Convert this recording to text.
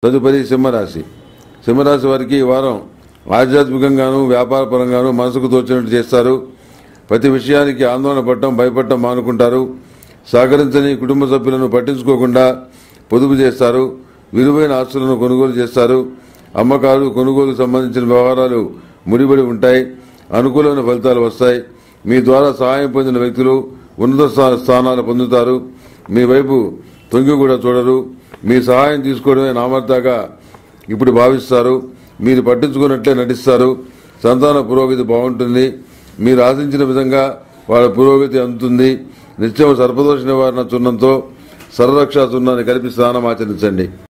తదుపరి సింహరాశి సింహరాశి వారికి ఈ వారం ఆధ్యాత్మికంగాను వ్యాపారపరంగాను మనసుకు తోచినట్టు చేస్తారు ప్రతి విషయానికి ఆందోళన పడటం భయపడటం మానుకుంటారు సహకరించని కుటుంబ సభ్యులను పట్టించుకోకుండా పొదుపు చేస్తారు విలువైన ఆస్తులను కొనుగోలు చేస్తారు అమ్మకాలు కొనుగోలుకు సంబంధించిన వ్యవహారాలు ముడిపడి ఉంటాయి అనుకూలమైన ఫలితాలు వస్తాయి మీ ద్వారా సహాయం పొందిన వ్యక్తులు ఉన్నత స్థా- స్థానాలు పొందుతారు మీ వైపు తొంగి కూడా చూడరు మీ సహాయం తీసుకోవడమే నామర్దాగా ఇప్పుడు భావిస్తారు మీరు పట్టించుకున్నట్లే నటిస్తారు సంతాన పురోగతి బాగుంటుంది మీరు ఆశించిన విధంగా వాళ్ళ పురోగతి అందుతుంది నిత్యం సర్పదోష నివారణ చున్నంతో సర్వరక్షా చున్నాన్ని కలిపి స్నానం ఆచరించండి